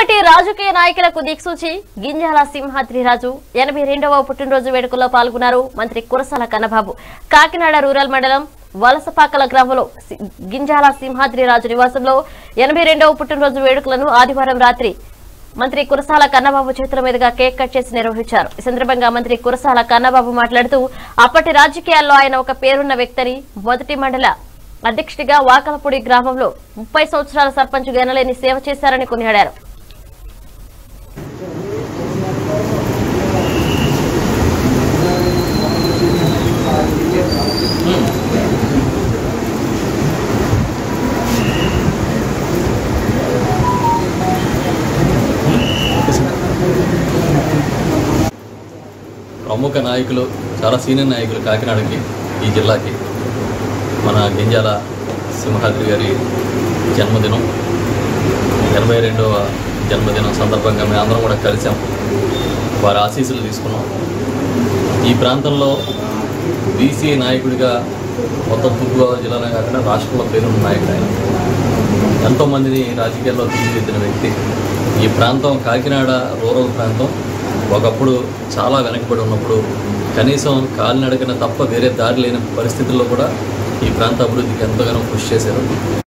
అప్పటి రాజకీయ నాయకులకు దిక్సూచి గింజాల సింహాద్రిరాజు ఎనభై రెండవ పుట్టినరోజు వేడుకల్లో పాల్గొన్నారు మంత్రి కురసాల కన్నబాబు కాకినాడ రూరల్ మండలం వలసపాకల గ్రామంలో సి- గింజాల సింహాద్రిరాజు నివాసంలో ఎనభై రెండవ పుట్టినరోజు వేడుకలను ఆదివారం రాత్రి మంత్రి కురసాల కన్నబాబు చేతుల మీదుగా కేక్ కట్ చేసి నిర్వహించారు ఈ సందర్భంగా మంత్రి కురసాల కన్నబాబు మాట్లాడుతూ అప్పటి రాజకీయాల్లో ఆయన ఒక పేరున్న వ్యక్తిని మొదటి మండల అధ్యక్షుడిగా వాకలపూడి గ్రామంలో ముప్పై సంవత్సరాల సర్పంచ్ గెనలేని సేవ చేశారని కొనియాడారు ప్రముఖ నాయకులు చాలా సీనియర్ నాయకులు కాకినాడకి ఈ జిల్లాకి మన గింజాల సింహాద్రి గారి జన్మదినం ఎనభై రెండవ జన్మదినం సందర్భంగా మేము అందరం కూడా కలిసాం వారి ఆశీస్సులు తీసుకున్నాం ఈ ప్రాంతంలో బీసీ నాయకుడిగా మొత్తం తూర్పుగోదావరి జిల్లాలో కాకుండా రాష్ట్రంలో పేరున్న నాయకుడు ఆయన ఎంతోమందిని రాజకీయాల్లో తీర్చిదిద్దిన వ్యక్తి ఈ ప్రాంతం కాకినాడ రూరల్ ప్రాంతం ఒకప్పుడు చాలా వెనకబడి ఉన్నప్పుడు కనీసం కాలినడకన తప్ప వేరే దారి లేని పరిస్థితుల్లో కూడా ఈ ప్రాంత అభివృద్ధికి ఎంతగానో కృషి చేశారు